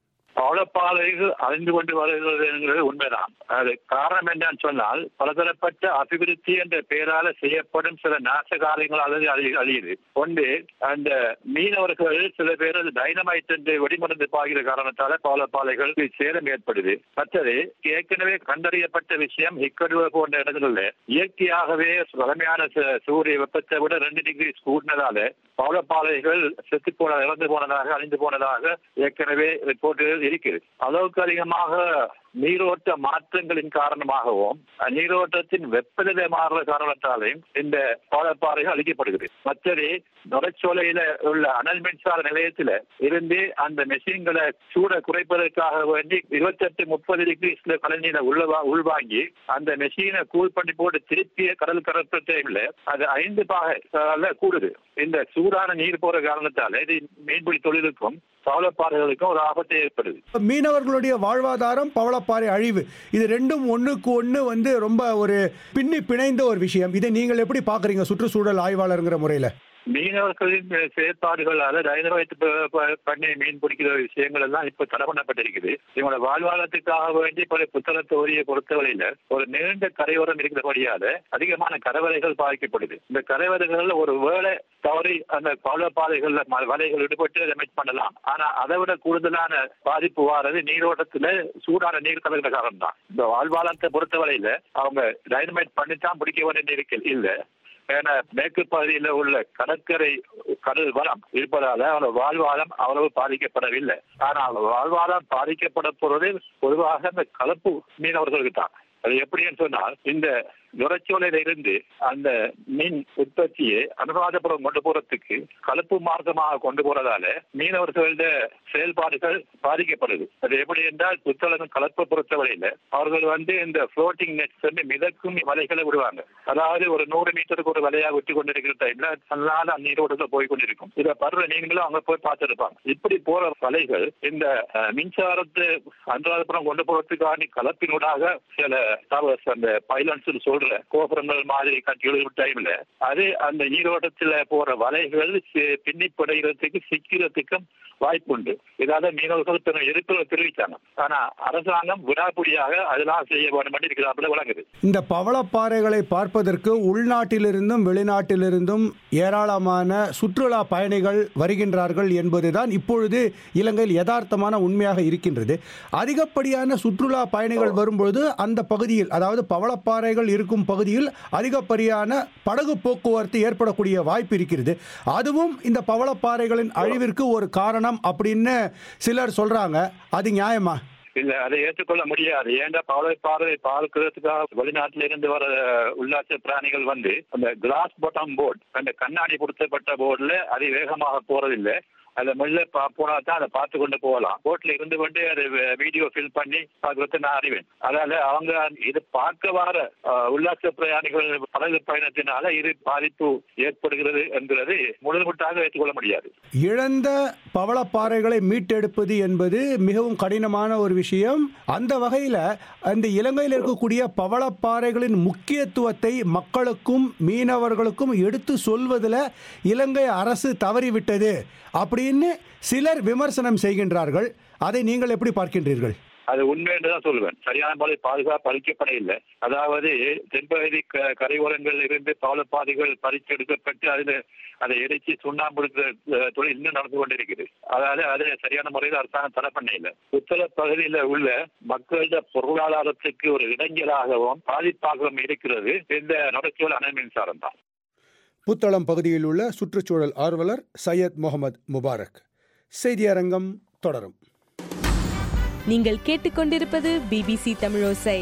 பவளப்பாறைகள் அழிந்து கொண்டு வருகிறது என்கிறது உண்மைதான் அது காரணம் என்னன்னு சொன்னால் பலதரப்பட்ட அபிவிருத்தி என்ற பெயரால செய்யப்படும் சில நாச காரியங்கள் அல்லது அழி- அழியுது ஒன்று அந்த மீனவர்கள் சில பேர் அது டைனமைட் என்று வெடிமருந்து பாய்கிற காரணத்தால பவளப்பாறைகள் சேதம் ஏற்படுது மற்றது ஏற்கனவே கண்டறியப்பட்ட விஷயம் ஹிக்கடுவ போன்ற இடங்களில் இயற்கையாகவே வளமையான ச- சூரிய வெப்பத்தை விட ரெண்டு டிகிரி கூடினதால பவளப்பாறைகள் செத்து போன இறந்து போனதாக அழிந்து போனதாக ஏற்கனவே ரிப்போர்ட்டுகள் இருக்குது அளவுக்கு அதிகமாக நீரோட்ட மாற்றங்களின் காரணமாகவும் அஹ், நீரோட்டத்தின் வெப்பநிலை மாறுற காரணத்தாலையும் இந்த பவளப்பாறைகள் அழிக்கப்படுகிறது மற்றது நுரைச்சோலையில உள்ள அனல் மின்சார நிலையத்துல இருந்து அந்த மெஷின்களை சூட குறைப்பதற்காக வேண்டி இருபத்தெட்டு முப்பது டிகிரிஸ்ல கலைஞரை உள்ள உள்வாங்கி அந்த மெஷினை கூல் பண்ணி போட்டு திருப்பிய கடல் கடற்ப டைம்ல அது ஐந்து பாகை கூடுது இந்த சூடான நீர் போற காரணத்தால இது மீன்பிடி தொழிலுக்கும் பவளப்பாறைகளுக்கும் ஒரு ஆபத்தை ஏற்படுது மீனவர்களுடைய வாழ்வாதாரம் பவளப்பாறை அழிவு இது ரெண்டும் ஒண்ணுக்கு ஒண்ணு வந்து ரொம்ப ஒரு பின்னி பிணைந்த ஒரு விஷயம் இதை நீங்கள் எப்படி பார்க்கறீங்க சுற்றுச்சூழல் ஆய்வாளருங்கிற முறையில மீனவர்களின் செயற்பாடுகளால டைனமைட் பண்ணி மீன் பிடிக்கிற விஷயங்கள் எல்லாம் இப்ப தடை பண்ணப்பட்டிருக்குது இவங்களோட வாழ்வாதாரத்துக்காக வேண்டி பல புத்தக தொகுதியை பொறுத்தவரையில ஒரு நீண்ட கரையோரம் இருக்கிறபடியால அதிகமான கரவலைகள் பாதிக்கப்படுது இந்த கரைவலைகள் ஒரு வேளை தவறி அந்த பவளப்பாதைகள்ல ம- வலைகள் ஈடுபட்டு டேமேஜ் பண்ணலாம் ஆனா அதை விட கூடுதலான பாதிப்பு வாரது நீரோட்டத்துல சூடான நீர் கலந்த காரணம் தான் இந்த வாழ்வாதாரத்தை பொறுத்தவரையில அவங்க டைனமைட் பண்ணித்தான் பிடிக்க வேண்டிய இருக்கு இல்ல ஏன்னா மேற்கு பகுதியில் உள்ள கடற்கரை கடல் வளம் இருப்பதால அவனோட வாழ்வாதாரம் அவ்வளவு பாதிக்கப்படவில்லை ஆனால் வாழ்வாதாரம் பாதிக்கப்பட போறது பொதுவாக அந்த கலப்பு மீனவர்களுக்கு தான் அது எப்படின்னு சொன்னால் இந்த நுரைச்சோலையில இருந்து அந்த மீன் உற்பத்தியை அனுராதபுரம் கொண்டு போறதுக்கு கலப்பு மார்க்கமாக கொண்டு போறதால மீனவர்களோட செயல்பாடுகள் பாதிக்கப்படுது அது எப்படி என்றால் புத்தளம் கலப்பை பொறுத்தவரையில அவர்கள் வந்து இந்த ஃப்ளோட்டிங் நெட்ஸ் வந்து மிதக்கும் வலைகளை விடுவாங்க அதாவது ஒரு நூறு மீட்டருக்கு ஒரு வலையா விட்டு கொண்டிருக்கிற டைம்ல தன்னால நீரோட்டத்துல போய் கொண்டிருக்கும் இதை பருவ நீங்களும் அங்க போய் பார்த்திருப்பாங்க இப்படி போற வலைகள் இந்த அஹ், மின்சாரத்தை அனுராதபுரம் கொண்டு போறதுக்கான கலப்பினூடாக சில towers, அந்த பைலன்ஸ் சொல்ற கோபுரங்கள் மாதிரி கட்டி எழுதுற டைம்ல அது அந்த நீரோட்டத்துல போற வலைகள் சி- பின்னி படைகிறதுக்கு சிக்கிறதுக்கும் வாய்ப்புண்டு இதால மீனவர்கள் தன்னை எதிர்ப்பு தெரிவித்தாங்க ஆனா அரசாங்கம் விடாப்பிடியாக அதெல்லாம் செய்ய வேண்டும் என்று இருக்கிறாப்புல விளங்குது இந்த பவளப்பாறைகளை பார்ப்பதற்கு உள்நாட்டிலிருந்தும் வெளிநாட்டிலிருந்தும் ஏராளமான சுற்றுலா பயணிகள் வருகின்றார்கள் என்பதுதான் இப்பொழுது இலங்கையில் யதார்த்தமான உண்மையாக இருக்கின்றது அதிகப்படியான சுற்றுலா பயணிகள் வரும்பொழுது அந்த பகுதியில் அதாவது பவளப்பாறைகள் இருக்கும் பகுதியில் அதிகப்படியான படகு போக்குவரத்து ஏற்படக்கூடிய வாய்ப்பு இருக்கிறது அதுவும் இந்த பவளப்பாறைகளின் அழிவிற்கு ஒரு காரணம் அப்படின்னு சிலர் சொல்றாங்க அது நியாயமா இல்ல அதை ஏற்றுக்கொள்ள முடியாது ஏன்டா பவளை பார்வை பார்க்கிறதுக்காக வெளிநாட்டில இருந்து வர உல்லாச பிராணிகள் வந்து அந்த கிளாஸ் பாட்டம் போர்டு அந்த கண்ணாடி பொருத்தப்பட்ட போர்டுல அது வேகமாக போறதில்லை அதை மெல்ல பா- போனா தான் அதை பார்த்து கொண்டு போகலாம் போட்ல இருந்து கொண்டு அதை வீடியோ ஃபில் பண்ணி பார்க்கறது நான் அறிவேன் அதனால அவங்க இது பார்க்க வர அஹ், உல்லாச பிரயாணிகள் படகு பயணத்தினால இது பாதிப்பு ஏற்படுகிறது என்கிறது முழுமுட்டாக ஏற்றுக்கொள்ள முடியாது இழந்த பவளப்பாறைகளை மீட்டெடுப்பது என்பது மிகவும் கடினமான ஒரு விஷயம் அந்த வகையில் அந்த இலங்கையில் இருக்கக்கூடிய பவளப்பாறைகளின் முக்கியத்துவத்தை மக்களுக்கும் மீனவர்களுக்கும் எடுத்து சொல்வதில் இலங்கை அரசு தவறிவிட்டது அப்படின்னு சிலர் விமர்சனம் செய்கின்றார்கள் அதை நீங்கள் எப்படி பார்க்கின்றீர்கள் அது உண்மை என்றுதான் சொல்லுவேன் சரியான முறை பாதுகாப்பு அளிக்கப்பட இல்லை அதாவது தென்பகுதி க- கரையோரங்களில் இருந்து பவளப்பாதைகள் பறிச்செடுக்கப்பட்டு அதில் அதை இறைச்சி சுண்ணாம்பு எடுக்கிற, அஹ், தொழில் இன்னும் நடந்து கொண்டிருக்குது அதாவது அது சரியான முறையில் அரசாங்கம் தடை பண்ண இல்லை உத்தர பகுதியில் உள்ள மக்களோட பொருளாதாரத்துக்கு ஒரு இடைஞ்சலாகவும் பாதிப்பாகவும் இருக்கிறது இந்த நடச்சூழல் அணை மின்சாரம் தான் புத்தளம் பகுதியில் உள்ள சுற்றுச்சூழல் ஆர்வலர் சையத் முகமது முபாரக் செய்தியரங்கம் தொடரும் நீங்கள் கேட்டுக்கொண்டிருப்பது பிபிசி தமிழோசை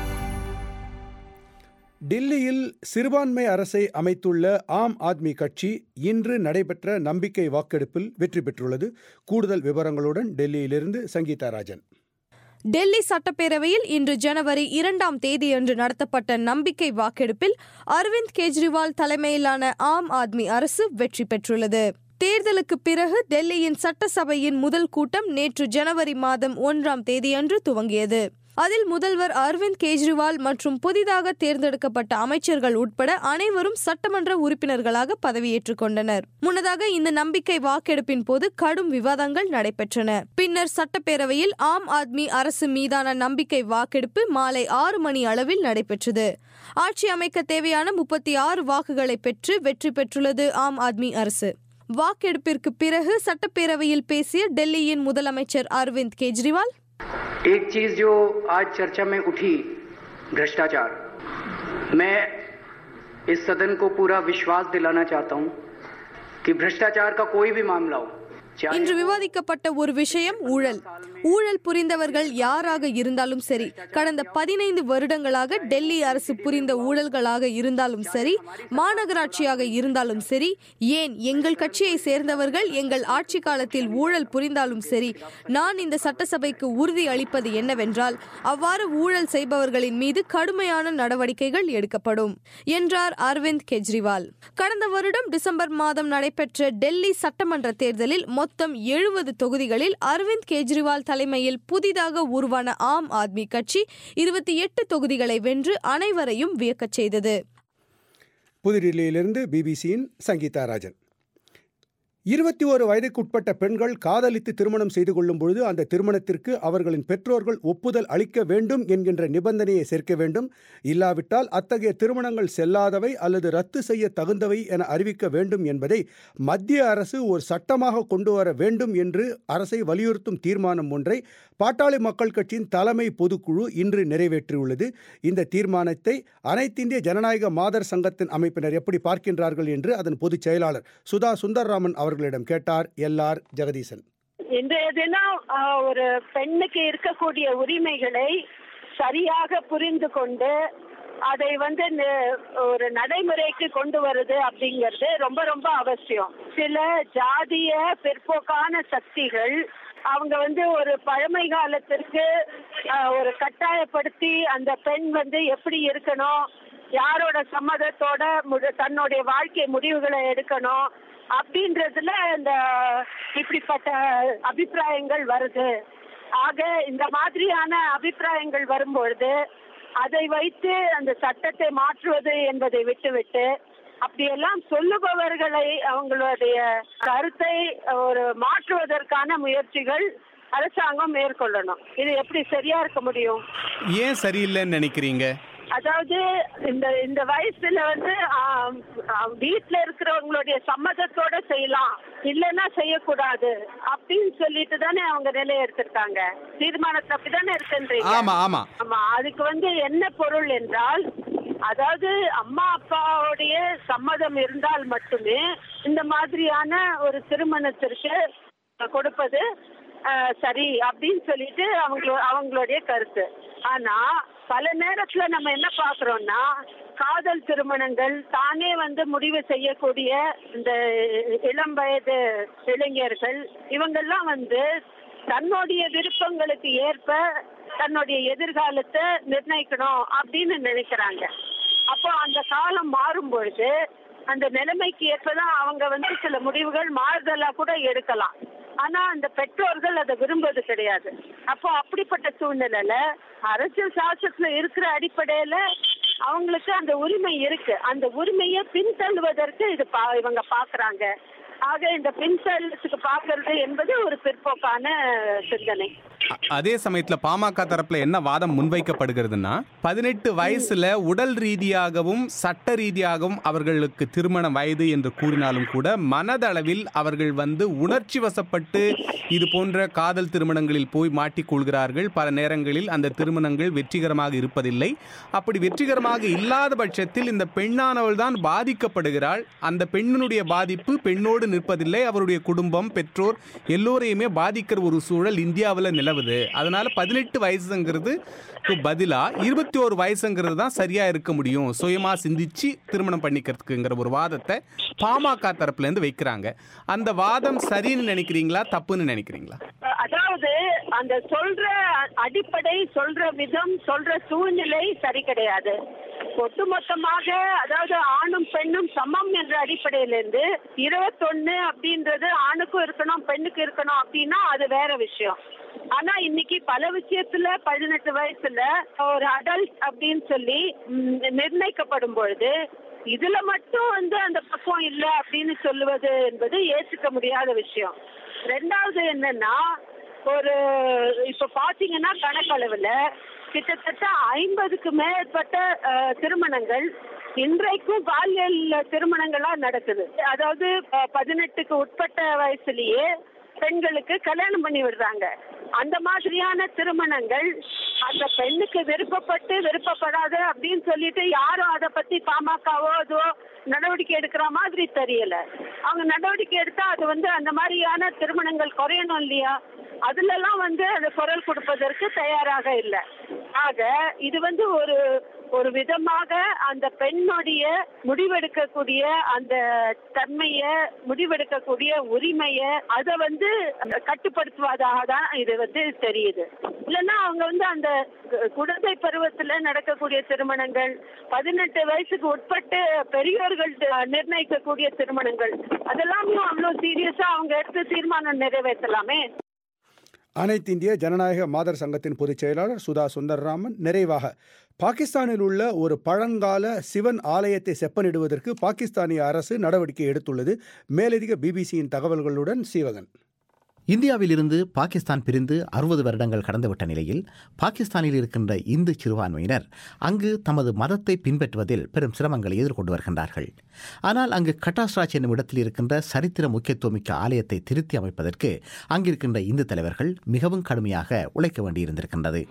டில்லியில் சிறுபான்மை அரசை அமைத்துள்ள ஆம் ஆத்மி கட்சி இன்று நடைபெற்ற நம்பிக்கை வாக்கெடுப்பில் வெற்றி பெற்றுள்ளது கூடுதல் விவரங்களுடன் டெல்லியிலிருந்து சங்கீதா ராஜன் டெல்லி சட்டப்பேரவையில் இன்று ஜனவரி இரண்டாம் தேதியன்று நடத்தப்பட்ட நம்பிக்கை வாக்கெடுப்பில் அரவிந்த் கெஜ்ரிவால் தலைமையிலான ஆம் ஆத்மி அரசு வெற்றி பெற்றுள்ளது தேர்தலுக்கு பிறகு டெல்லியின் சட்டசபையின் முதல் கூட்டம் நேற்று ஜனவரி மாதம் ஒன்றாம் தேதியன்று துவங்கியது அதில் முதல்வர் அரவிந்த் கெஜ்ரிவால் மற்றும் புதிதாக தேர்ந்தெடுக்கப்பட்ட அமைச்சர்கள் உட்பட அனைவரும் சட்டமன்ற உறுப்பினர்களாக பதவியேற்றுக் கொண்டனர் முன்னதாக இந்த நம்பிக்கை வாக்கெடுப்பின் போது கடும் விவாதங்கள் நடைபெற்றன பின்னர் சட்டப்பேரவையில் ஆம் ஆத்மி அரசு மீதான நம்பிக்கை வாக்கெடுப்பு மாலை ஆறு மணி அளவில் நடைபெற்றது ஆட்சி அமைக்க தேவையான முப்பத்தி ஆறு வாக்குகளை பெற்று வெற்றி பெற்றுள்ளது ஆம் ஆத்மி அரசு வாக்கெடுப்பிற்கு பிறகு சட்டப்பேரவையில் பேசிய டெல்லியின் முதலமைச்சர் அரவிந்த் கெஜ்ரிவால் एक चीज जो आज चर्चा में उठी भ्रष्टाचार मैं इस सदन को पूरा विश्वास दिलाना चाहता हूं कि भ्रष्टाचार का कोई भी मामला हो இன்று விவாதிக்கப்பட்ட ஒரு விஷயம் ஊழல் ஊழல் புரிந்தவர்கள் யாராக இருந்தாலும் சரி கடந்த பதினைந்து வருடங்களாக டெல்லி அரசு புரிந்த ஊழல்களாக இருந்தாலும் சரி மாநகராட்சியாக இருந்தாலும் சரி ஏன் எங்கள் கட்சியை சேர்ந்தவர்கள் எங்கள் ஆட்சி காலத்தில் ஊழல் புரிந்தாலும் சரி நான் இந்த சட்டசபைக்கு உறுதி அளிப்பது என்னவென்றால் அவ்வாறு ஊழல் செய்பவர்களின் மீது கடுமையான நடவடிக்கைகள் எடுக்கப்படும் என்றார் அரவிந்த் கெஜ்ரிவால் கடந்த வருடம் டிசம்பர் மாதம் நடைபெற்ற டெல்லி சட்டமன்ற தேர்தலில் மொத்தம் எழுபது தொகுதிகளில் அரவிந்த் கெஜ்ரிவால் தலைமையில் புதிதாக உருவான ஆம் ஆத்மி கட்சி இருபத்தி எட்டு தொகுதிகளை வென்று அனைவரையும் வியக்கச் செய்தது புதுடில்லியிலிருந்து பிபிசியின் சங்கீதா ராஜன் இருபத்தி ஒரு வயதுக்குட்பட்ட பெண்கள் காதலித்து திருமணம் செய்து கொள்ளும் பொழுது அந்த திருமணத்திற்கு அவர்களின் பெற்றோர்கள் ஒப்புதல் அளிக்க வேண்டும் என்கின்ற நிபந்தனையை சேர்க்க வேண்டும் இல்லாவிட்டால் அத்தகைய திருமணங்கள் செல்லாதவை அல்லது ரத்து செய்ய தகுந்தவை என அறிவிக்க வேண்டும் என்பதை மத்திய அரசு ஒரு சட்டமாக கொண்டு வர வேண்டும் என்று அரசை வலியுறுத்தும் தீர்மானம் ஒன்றை பாட்டாளி மக்கள் கட்சியின் தலைமை பொதுக்குழு இன்று நிறைவேற்றியுள்ளது இந்த தீர்மானத்தை அனைத்திந்திய ஜனநாயக மாதர் சங்கத்தின் அமைப்பினர் எப்படி பார்க்கின்றார்கள் என்று அதன் பொதுச் செயலாளர் சுதா சுந்தர்ராமன் அவர்களிடம் கேட்டார் எல்ஆர் ஜெகதீசன் இன்றைய தினம் ஆஹ், ஒரு பெண்ணுக்கு இருக்கக்கூடிய உரிமைகளை சரியாக புரிந்து கொண்டு அதை வந்து நெ- ஒரு நடைமுறைக்கு கொண்டு வருது அப்படிங்கிறது ரொம்ப ரொம்ப அவசியம் சில ஜாதிய பிற்போக்கான சக்திகள் அவங்க வந்து ஒரு பழமை காலத்திற்கு ஆஹ், ஒரு கட்டாயப்படுத்தி அந்த பெண் வந்து எப்படி இருக்கணும் யாரோட சம்மதத்தோட முடி- தன்னுடைய வாழ்க்கை முடிவுகளை எடுக்கணும் அப்படின்றதுல இந்த இப்படிப்பட்ட அபிப்பிராயங்கள் வருது ஆக இந்த மாதிரியான அபிப்பிராயங்கள் வரும்பொழுது அதை வைத்து அந்த சட்டத்தை மாற்றுவது என்பதை விட்டுவிட்டு அப்படியெல்லாம் சொல்லுபவர்களை அவங்களுடைய கருத்தை ஒரு மாற்றுவதற்கான முயற்சிகள் அரசாங்கம் மேற்கொள்ளணும் இது எப்படி சரியா இருக்க முடியும் ஏன் சரியில்லைன்னு நினைக்கிறீங்க அதாவது இந்த இந்த வயசுல வந்து ஆம், ஆம், வீட்ல இருக்கிறவங்களுடைய சம்மதத்தோட செய்யலாம் இல்லைன்னா செய்யக்கூடாது அப்படின்னு சொல்லிட்டு தானே அவங்க நிலையை எடுத்திருக்காங்க தீர்மானத்தை அப்படிதானே இருக்குன்றீங்க ஆமா ஆமா ஆமா அதுக்கு வந்து என்ன பொருள் என்றால் அதாவது அம்மா அப்பாவுடைய சம்மதம் இருந்தால் மட்டுமே இந்த மாதிரியான ஒரு திருமணத்திற்கு கொடுப்பது அஹ், சரி அப்படின்னு சொல்லிட்டு அவங்களோ அவங்களுடைய கருத்து ஆனா பல நேரத்துல நம்ம என்ன பாக்குறோம்னா காதல் திருமணங்கள் தானே வந்து முடிவு செய்யக்கூடிய இந்த இளம் வயது இளைஞர்கள் இவங்கெல்லாம் வந்து தன்னுடைய விருப்பங்களுக்கு ஏற்ப தன்னுடைய எதிர்காலத்தை நிர்ணயிக்கணும் அப்படின்னு நினைக்கிறாங்க அப்போ அந்த காலம் மாறும் பொழுது அந்த நிலைமைக்கு ஏற்பதான் அவங்க வந்து சில முடிவுகள் மாறுதலா கூட எடுக்கலாம் ஆனா அந்த பெற்றோர்கள் அதை விரும்புவது கிடையாது அப்போ அப்படிப்பட்ட சூழ்நிலையில அரசியல் சாசனத்துல இருக்கிற அடிப்படையில அவங்களுக்கு அந்த உரிமை இருக்கு அந்த உரிமையை பின்தள்ளுவதற்கு இது பா- இவங்க பாக்குறாங்க ஆக இந்த பின்தள்ளத்துக்கு பாக்குறது என்பது ஒரு பிற்போக்கான சிந்தனை அதே சமயத்துல பாமக தரப்புல என்ன வாதம் முன்வைக்கப்படுகிறதுனா பதினெட்டு வயசுல உடல் ரீதியாகவும் சட்ட ரீதியாகவும் அவர்களுக்கு திருமண வயது என்று கூறினாலும் கூட மனதளவில் அவர்கள் வந்து உணர்ச்சி வசப்பட்டு இது போன்ற காதல் திருமணங்களில் போய் மாட்டிக்கொள்கிறார்கள் பல நேரங்களில் அந்த திருமணங்கள் வெற்றிகரமாக இருப்பதில்லை அப்படி வெற்றிகரமாக இல்லாத பட்சத்தில் இந்த பெண்ணானவள் தான் பாதிக்கப்படுகிறாள் அந்த பெண்ணினுடைய பாதிப்பு பெண்ணோடு நிற்பதில்லை அவருடைய குடும்பம் பெற்றோர் எல்லோரையுமே பாதிக்கிற ஒரு சூழல் இந்தியாவில் நிலவுது அதனால பதினெட்டு வயசுங்கிறது பதிலா இருபத்தி ஒரு வயசுங்கிறது தான் சரியா இருக்க முடியும் சுயமா சிந்திச்சு திருமணம் பண்ணிக்கிறதுக்குங்கிற ஒரு வாதத்தை பாமக தரப்புல இருந்து வைக்கிறாங்க அந்த வாதம் சரின்னு நினைக்கிறீங்களா தப்புன்னு நினைக்கிறீங்களா அதாவது அந்த சொல்ற அடிப்படை சொல்ற விதம் சொல்ற சூழ்நிலை சரி கிடையாது ஒட்டுமொத்தமாக அதாவது ஆணும் பெண்ணும் சமம் என்ற அடிப்படையில இருந்து இருபத்தொன்னு அப்படின்றது ஆணுக்கும் இருக்கணும் பெண்ணுக்கு இருக்கணும் அப்படின்னா அது வேற விஷயம் ஆனா இன்னைக்கு பல விஷயத்துல பதினெட்டு வயசுல ஒரு அடல்ட் அப்படின்னு சொல்லி ம், நிர்ணயிக்கப்படும் பொழுது இதுல மட்டும் வந்து அந்த பக்குவம் இல்ல அப்படின்னு சொல்லுவது என்பது ஏற்றுக்க முடியாத விஷயம் ரெண்டாவது என்னன்னா ஒரு இப்ப பாத்தீங்கன்னா கணக்களவுல கிட்டத்தட்ட ஐம்பதுக்கு மேற்பட்ட அஹ், திருமணங்கள் இன்றைக்கும் பாலியல் திருமணங்களா நடக்குது அதாவது அஹ், பதினெட்டுக்கு உட்பட்ட வயசுலயே பெண்களுக்கு கல்யாணம் பண்ணி விடுறாங்க அந்த மாதிரியான திருமணங்கள் அந்த பெண்ணுக்கு விருப்பப்பட்டு விருப்பப்படாத அப்படின்னு சொல்லிட்டு யாரும் அதை பத்தி பாமகவோ அதுவோ நடவடிக்கை எடுக்கிற மாதிரி தெரியல அவங்க நடவடிக்கை எடுத்தா அது வந்து அந்த மாதிரியான திருமணங்கள் குறையணும் இல்லையா அதுல எல்லாம் வந்து அது குரல் கொடுப்பதற்கு தயாராக இல்லை ஆக இது வந்து ஒரு ஒரு விதமாக அந்த பெண்ணுடைய முடிவெடுக்கக்கூடிய அந்த தன்மைய முடிவெடுக்கக்கூடிய உரிமைய அதை வந்து கட்டுப்படுத்துவதாக தான் இது வந்து தெரியுது இல்லைன்னா அவங்க வந்து அந்த கு- குழந்தை பருவத்துல நடக்கக்கூடிய திருமணங்கள் பதினெட்டு வயசுக்கு உட்பட்டு பெரியோர்கள் தி- நிர்ணயிக்கக்கூடிய திருமணங்கள் அதெல்லாமே அவ்வளவு சீரியஸா அவங்க எடுத்து தீர்மானம் நிறைவேற்றலாமே அனைத்து இந்திய ஜனநாயக மாதர் சங்கத்தின் பொதுச் செயலாளர் சுதா சுந்தரராமன் நிறைவாக பாகிஸ்தானில் உள்ள ஒரு பழங்கால சிவன் ஆலயத்தை செப்பனிடுவதற்கு பாகிஸ்தானிய அரசு நடவடிக்கை எடுத்துள்ளது மேலதிக பிபிசியின் தகவல்களுடன் சீவகன் இந்தியாவிலிருந்து பாகிஸ்தான் பிரிந்து அறுபது வருடங்கள் கடந்துவிட்ட நிலையில் பாகிஸ்தானில் இருக்கின்ற இந்து சிறுபான்மையினர் அங்கு தமது மதத்தை பின்பற்றுவதில் பெரும் சிரமங்களை எதிர்கொண்டு வருகின்றார்கள் ஆனால் அங்கு கட்டாஸ்ராஜ் என்னும் இடத்தில் இருக்கின்ற சரித்திர முக்கியத்துவமிக்க ஆலயத்தை திருத்தி அமைப்பதற்கு அங்கிருக்கின்ற இந்து தலைவர்கள் மிகவும் கடுமையாக உழைக்க வேண்டியிருந்திருக்கின்றது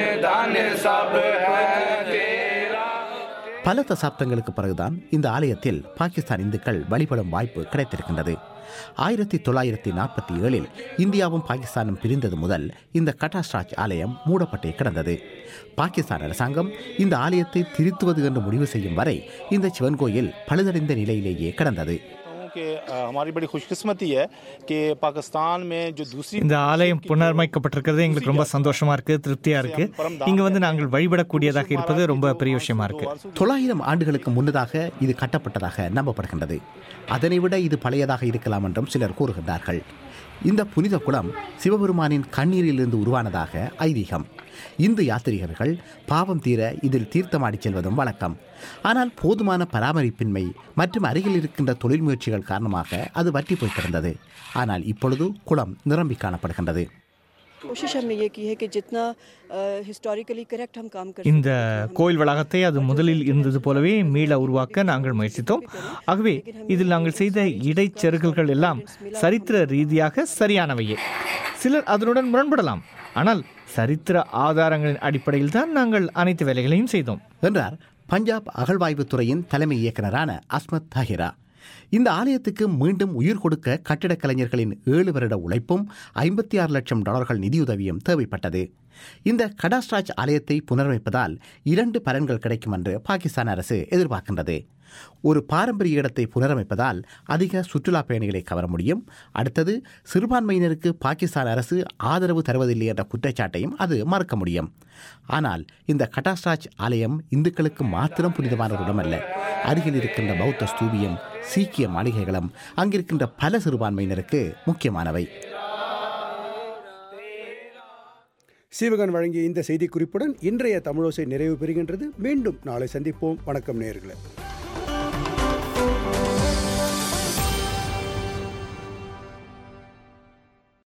பல தசாப்தங்களுக்கு பிறகுதான் இந்த ஆலயத்தில் பாகிஸ்தான் இந்துக்கள் வழிபடும் வாய்ப்பு கிடைத்திருக்கின்றது ஆயிரத்தி தொள்ளாயிரத்தி நாற்பத்தி ஏழில் இந்தியாவும் பாகிஸ்தானும் பிரிந்தது முதல் இந்த கட்டாஸ்ராஜ் ஆலயம் மூடப்பட்டே கிடந்தது பாகிஸ்தான் அரசாங்கம் இந்த ஆலயத்தை திருத்துவது என்று முடிவு செய்யும் வரை இந்த சிவன் கோயில் பழுதடைந்த நிலையிலேயே கிடந்தது कि अ, हमारी बड़ी खुशकिस्मती है कि पाकिस्तान में जो दूसरी இந்த ஆலயம் புனரமைக்கப்பட்டிருக்கிறது எங்களுக்கு ரொம்ப சந்தோஷமா இருக்கு திருப்தியா இருக்கு இங்க வந்து நாங்கள் வழிபடக்கூடியதாக இருப்பது ரொம்ப பெரிய விஷயமா இருக்கு தொள்ளாயிரம் ஆண்டுகளுக்கு முன்னதாக இது கட்டப்பட்டதாக நம்பப்படுகின்றது அதனை விட இது பழையதாக இருக்கலாம் என்றும் சிலர் கூறுகின்றார்கள் இந்த புனித குளம் சிவபெருமானின் கண்ணீரிலிருந்து உருவானதாக ஐதீகம் இந்து யாத்திரிகர்கள் பாவம் தீர இதில் தீர்த்தமாடிச் செல்வதும் வழக்கம் ஆனால் போதுமான பராமரிப்பின்மை மற்றும் அருகில் இருக்கின்ற தொழில் முயற்சிகள் காரணமாக அது வற்றி போய் கிடந்தது ஆனால் இப்பொழுது குளம் நிரம்பி காணப்படுகின்றது कोशिश हमने ये की है कि जितना हिस्टोरिकली करेक्ट हम काम कर இந்த கோயில் வளாகத்தை அது முதலில் இருந்தது போலவே மீள உருவாக்க நாங்கள் முயற்சித்தோம் ஆகவே இதில் நாங்கள் செய்த இடைச்செருகல்கள் எல்லாம் சரித்திர ரீதியாக சரியானவையே சிலர் அதனுடன் முரண்படலாம் ஆனால் சரித்திர ஆதாரங்களின் அடிப்படையில் தான் நாங்கள் அனைத்து வேலைகளையும் செய்தோம் என்றார் பஞ்சாப் அகழ்வாய்வுத் துறையின் தலைமை இயக்குனரான அஸ்மத் தாஹிரா இந்த ஆலயத்துக்கு மீண்டும் உயிர் கொடுக்க கட்டிடக் கலைஞர்களின் ஏழு வருட உழைப்பும் ஐம்பத்தி ஆறு லட்சம் டாலர்கள் நிதியுதவியும் தேவைப்பட்டது இந்த கடாஸ்ராஜ் ஆலயத்தை புனரமைப்பதால் இரண்டு பலன்கள் கிடைக்கும் என்று பாகிஸ்தான் அரசு எதிர்பார்க்கின்றது ஒரு பாரம்பரிய இடத்தை புனரமைப்பதால் அதிக சுற்றுலா பயணிகளை கவர முடியும் அடுத்தது சிறுபான்மையினருக்கு பாகிஸ்தான் அரசு ஆதரவு தருவதில்லை என்ற குற்றச்சாட்டையும் அது மறுக்க முடியும் ஆனால் இந்த கட்டாஸ்ராஜ் ஆலயம் இந்துக்களுக்கு மாத்திரம் புனிதமான ஒரு இடமல்ல அருகில் இருக்கின்ற பௌத்த ஸ்தூபியம் சீக்கிய மாளிகைகளும் அங்கிருக்கின்ற பல சிறுபான்மையினருக்கு முக்கியமானவை சீவகன் வழங்கிய இந்த செய்திக்குறிப்புடன் இன்றைய தமிழோசை நிறைவு பெறுகின்றது மீண்டும் நாளை சந்திப்போம் வணக்கம் நேயர்களே